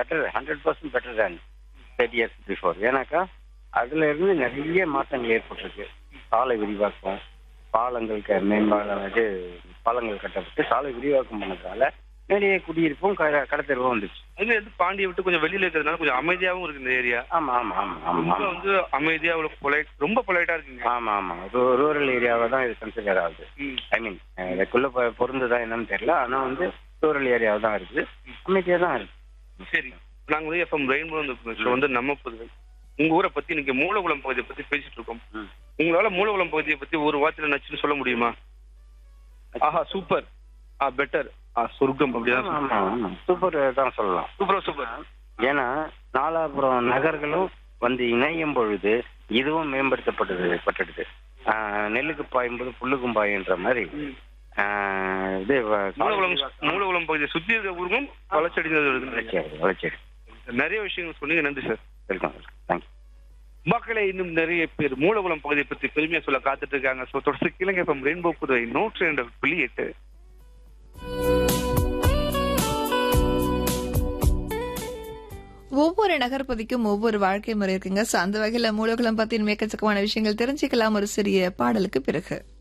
Better hundred percent better than thirty years before ஏன்னாக்கா அதுல இருந்து நிறைய மாற்றங்கள் ஏற்பட்டிருக்கு சாலை விரிவாக்கம் பாலங்கள் க- மேம்பாலம் இது பாலங்கள் கட்டப்பட்டு சாலை விரிவாக்கம் பண்ணதுனால நிறைய குடியிருப்பும் க- கடத்தெருவும் வந்துச்சு அது வந்து பாண்டியை விட்டு கொஞ்சம் வெளியில இருக்கிறதுனால கொஞ்சம் அமைதியாவும் இருக்கு இந்த ஏரியா ஆமா ஆமா ஆமா ஆமா ரொம்ப ஆமா வந்து அமைதியா அவ்வளவு பொலைட் ரொம்ப பொலைட்டா இருக்குங்க ஆமா ஆமா ரூரல் ஏரியாவை தான் இது கன்சிடர் ஆகுது ம். ஐ மீன் இதுக்குள்ள பொ- பொருந்துதா என்னன்னு தெரியல ஆனா வந்து ரூரல் ஏரியாவை தான் இருக்குது அமைதியா தான் இருக்கு சரி நாங்க வந்து எஃப்எம் ரெயின்போ வந்து ஷோ வந்து நம்ம புதுவை உங்க ஊரை பத்தி நீங்க மூலகுளம் பகுதியை பத்தி பேசிட்டு இருக்கோம் ம். உங்களால மூலகுளம் பகுதியை பத்தி ஒரு வார்த்தையில நச்சுன்னு சொல்ல முடியுமா ஆஹா சூப்பர் ஆ பெட்டர் ஆ சொர்க்கம் அப்படிதான் ஆமா ஆமா சூப்பர் தான் சொல்லலாம் சூப்பர் சூப்பர் ஏன்னா நாலாபுரம் நகர்களும் வந்து இணையும் பொழுது இதுவும் மேம்படுத்தப்பட்டது பட்டுடுது ஆஹ் நெல்லுக்கு பாயும்போது புல்லுக்கும் பாயுன்ற மாதிரி ஆஹ் இது வ- மூலகுளம் மூலகுளம் பகுதியை சுத்தி இருக்க ஊருக்கும் வளர்ச்சடைந்தது வளர்ச்சி வளர்ச்சி நிறைய விஷயங்கள் சொன்னீங்க நன்றி சார் வெல்கம் தேங்க்யூ மக்களே இன்னும் நிறைய பேர் மூலகுளம் பகுதியை பத்தி பெருமையா சொல்ல காத்துட்டு இருக்காங்க ஸோ தொடர்ந்து கிழங்கு எஃப்எம் ரெயின்போ புதுவை நூற்றி ரெண்டு புள்ளி எட்டு ஒவ்வொரு நகர்பதிக்கும் ஒவ்வொரு வாழ்க்கை முறை இருக்குங்க சோ அந்த வகையில மூலகுளம் பத்தின மேக்கச்சக்கமான விஷயங்கள் தெரிஞ்சுக்கலாம் ஒரு சிறிய பாடலுக்கு பிறகு